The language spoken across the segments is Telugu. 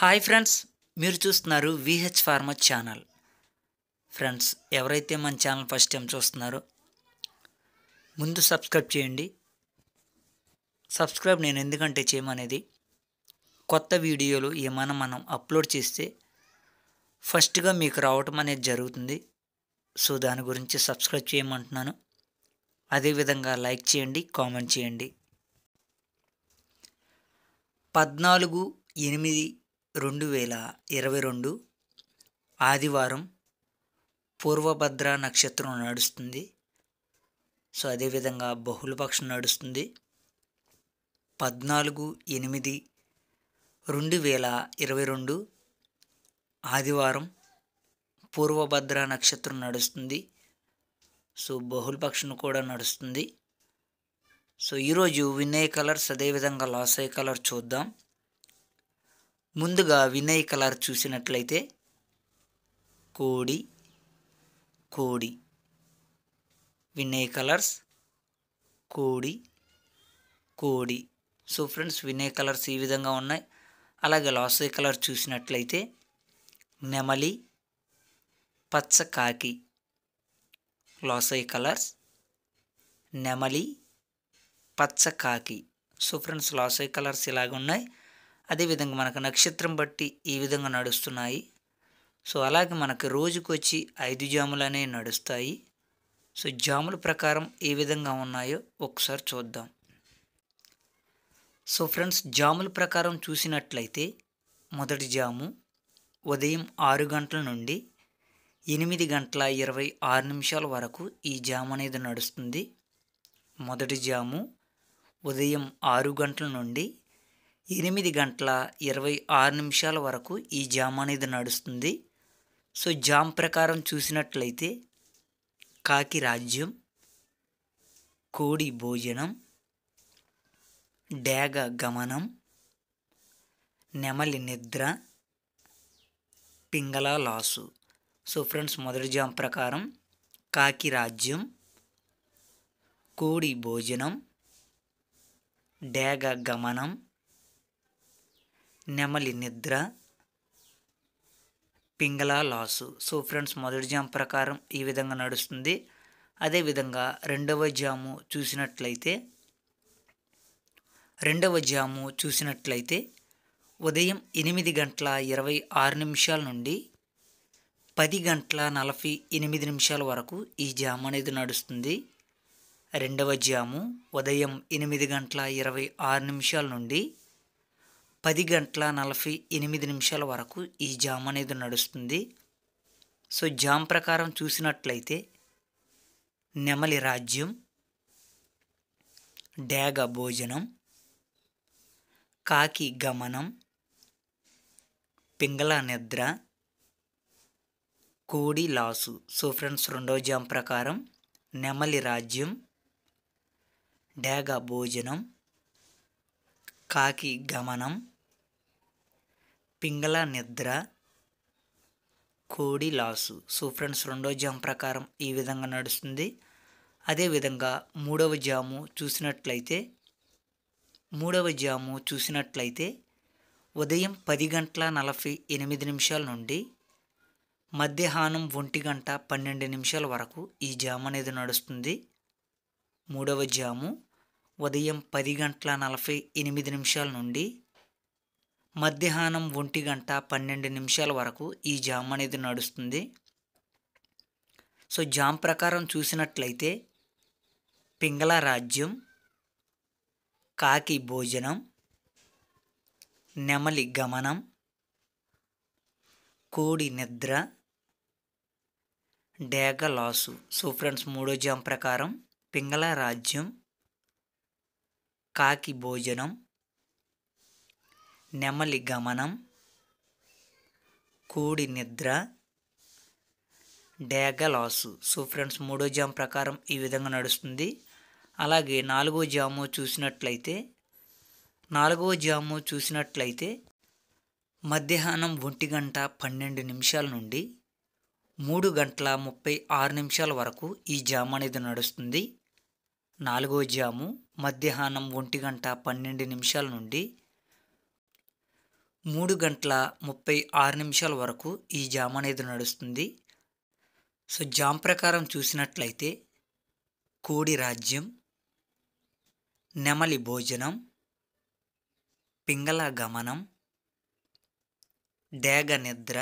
హాయ్ ఫ్రెండ్స్ మీరు చూస్తున్నారు విహెచ్ ఫార్మర్ ఛానల్ ఫ్రెండ్స్ ఎవరైతే మన ఛానల్ ఫస్ట్ టైం చూస్తున్నారో ముందు సబ్స్క్రైబ్ చేయండి సబ్స్క్రైబ్ నేను ఎందుకంటే చేయమనేది కొత్త వీడియోలు ఏమైనా మనం అప్లోడ్ చేస్తే ఫస్ట్గా మీకు రావటం అనేది జరుగుతుంది సో దాని గురించి సబ్స్క్రైబ్ చేయమంటున్నాను అదేవిధంగా లైక్ చేయండి కామెంట్ చేయండి పద్నాలుగు ఎనిమిది రెండు వేల ఇరవై రెండు ఆదివారం పూర్వభద్ర నక్షత్రం నడుస్తుంది సో అదేవిధంగా బహుళపక్షం నడుస్తుంది పద్నాలుగు ఎనిమిది రెండు వేల ఇరవై రెండు ఆదివారం పూర్వభద్ర నక్షత్రం నడుస్తుంది సో బహుళపక్షం కూడా నడుస్తుంది సో ఈరోజు వినయ్ కలర్స్ అదేవిధంగా లాసై కలర్ చూద్దాం ముందుగా వినయ్ కలర్ చూసినట్లయితే కోడి కోడి వినయ్ కలర్స్ కోడి కోడి సో ఫ్రెండ్స్ వినయ్ కలర్స్ ఈ విధంగా ఉన్నాయి అలాగే లాసై కలర్ చూసినట్లయితే నెమలి పచ్చ కాకి లాసై కలర్స్ నెమలి పచ్చ కాకి సో ఫ్రెండ్స్ లాసై కలర్స్ ఇలాగ ఉన్నాయి అదేవిధంగా మనకు నక్షత్రం బట్టి ఈ విధంగా నడుస్తున్నాయి సో అలాగే మనకు రోజుకు వచ్చి ఐదు జాములు అనేవి నడుస్తాయి సో జాముల ప్రకారం ఏ విధంగా ఉన్నాయో ఒకసారి చూద్దాం సో ఫ్రెండ్స్ జాముల ప్రకారం చూసినట్లయితే మొదటి జాము ఉదయం ఆరు గంటల నుండి ఎనిమిది గంటల ఇరవై ఆరు నిమిషాల వరకు ఈ జాము అనేది నడుస్తుంది మొదటి జాము ఉదయం ఆరు గంటల నుండి ఎనిమిది గంటల ఇరవై ఆరు నిమిషాల వరకు ఈ జామ్ అనేది నడుస్తుంది సో జామ్ ప్రకారం చూసినట్లయితే కాకి రాజ్యం కోడి భోజనం డేగ గమనం నెమలి నిద్ర పింగళ లాసు సో ఫ్రెండ్స్ మొదటి జామ్ ప్రకారం కాకి రాజ్యం కోడి భోజనం డేగ గమనం నెమలి నిద్ర పింగళ లాసు సో ఫ్రెండ్స్ మొదటి జామ్ ప్రకారం ఈ విధంగా నడుస్తుంది అదేవిధంగా రెండవ జాము చూసినట్లయితే రెండవ జాము చూసినట్లయితే ఉదయం ఎనిమిది గంటల ఇరవై ఆరు నిమిషాల నుండి పది గంటల నలభై ఎనిమిది నిమిషాల వరకు ఈ జాము అనేది నడుస్తుంది రెండవ జాము ఉదయం ఎనిమిది గంటల ఇరవై ఆరు నిమిషాల నుండి పది గంటల నలభై ఎనిమిది నిమిషాల వరకు ఈ జామ్ అనేది నడుస్తుంది సో జామ్ ప్రకారం చూసినట్లయితే నెమలి రాజ్యం డేగ భోజనం కాకి గమనం పింగళ నిద్ర కోడి లాసు సో ఫ్రెండ్స్ రెండవ జామ్ ప్రకారం నెమలి రాజ్యం డేగ భోజనం కాకి గమనం పింగళ నిద్ర కోడి లాసు సో ఫ్రెండ్స్ రెండో జామ్ ప్రకారం ఈ విధంగా నడుస్తుంది అదేవిధంగా మూడవ జాము చూసినట్లయితే మూడవ జాము చూసినట్లయితే ఉదయం పది గంటల నలభై ఎనిమిది నిమిషాల నుండి మధ్యాహ్నం ఒంటి గంట పన్నెండు నిమిషాల వరకు ఈ జాము అనేది నడుస్తుంది మూడవ జాము ఉదయం పది గంటల నలభై ఎనిమిది నిమిషాల నుండి మధ్యాహ్నం ఒంటి గంట పన్నెండు నిమిషాల వరకు ఈ జామ్ అనేది నడుస్తుంది సో జామ్ ప్రకారం చూసినట్లయితే పింగళ రాజ్యం కాకి భోజనం నెమలి గమనం కోడి నిద్ర డేగ లాసు సో ఫ్రెండ్స్ మూడో జామ్ ప్రకారం పింగళ రాజ్యం కాకి భోజనం నెమలి గమనం కోడి నిద్ర డేగ లాసు సో ఫ్రెండ్స్ మూడో జామ్ ప్రకారం ఈ విధంగా నడుస్తుంది అలాగే నాలుగో జాము చూసినట్లయితే నాలుగో జాము చూసినట్లయితే మధ్యాహ్నం ఒంటి గంట పన్నెండు నిమిషాల నుండి మూడు గంటల ముప్పై ఆరు నిమిషాల వరకు ఈ జాము అనేది నడుస్తుంది నాలుగో జాము మధ్యాహ్నం ఒంటి గంట పన్నెండు నిమిషాల నుండి మూడు గంటల ముప్పై ఆరు నిమిషాల వరకు ఈ జామ్ అనేది నడుస్తుంది సో జామ్ ప్రకారం చూసినట్లయితే కోడి రాజ్యం నెమలి భోజనం పింగళ గమనం డేగ నిద్ర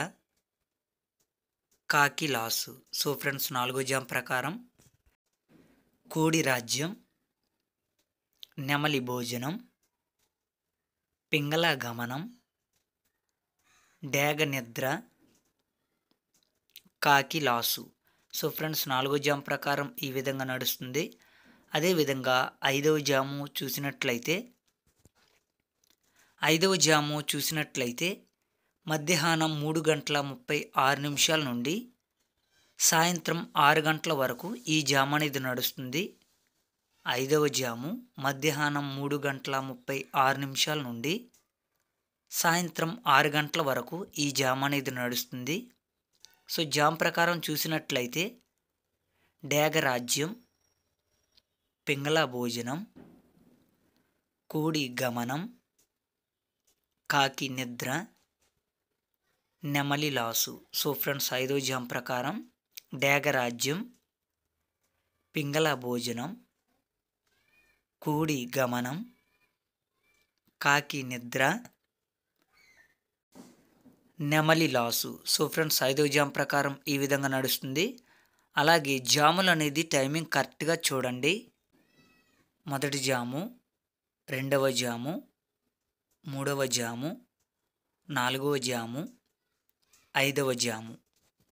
కాకి లాసు సో ఫ్రెండ్స్ నాలుగో జామ్ ప్రకారం కోడి రాజ్యం నెమలి భోజనం పింగళ గమనం డేగ నిద్ర కాకి లాసు సో ఫ్రెండ్స్ నాలుగో జామ్ ప్రకారం ఈ విధంగా నడుస్తుంది అదేవిధంగా ఐదవ జాము చూసినట్లయితే ఐదవ జాము చూసినట్లయితే మధ్యాహ్నం మూడు గంటల ముప్పై ఆరు నిమిషాల నుండి సాయంత్రం ఆరు గంటల వరకు ఈ జామ్ అనేది నడుస్తుంది ఐదవ జాము మధ్యాహ్నం మూడు గంటల ముప్పై ఆరు నిమిషాల నుండి సాయంత్రం ఆరు గంటల వరకు ఈ జామ్ అనేది నడుస్తుంది సో జామ్ ప్రకారం చూసినట్లయితే డేగరాజ్యం పింగళ భోజనం కోడి గమనం కాకి నిద్ర నెమలి లాసు సో ఫ్రెండ్స్ ఐదో జామ్ ప్రకారం డేగరాజ్యం పింగళ భోజనం కోడి గమనం కాకి నిద్ర నెమలి లాసు సో ఫ్రెండ్స్ ఐదో జామ్ ప్రకారం ఈ విధంగా నడుస్తుంది అలాగే జాములు అనేది టైమింగ్ కరెక్ట్గా చూడండి మొదటి జాము రెండవ జాము మూడవ జాము నాలుగవ జాము ఐదవ జాము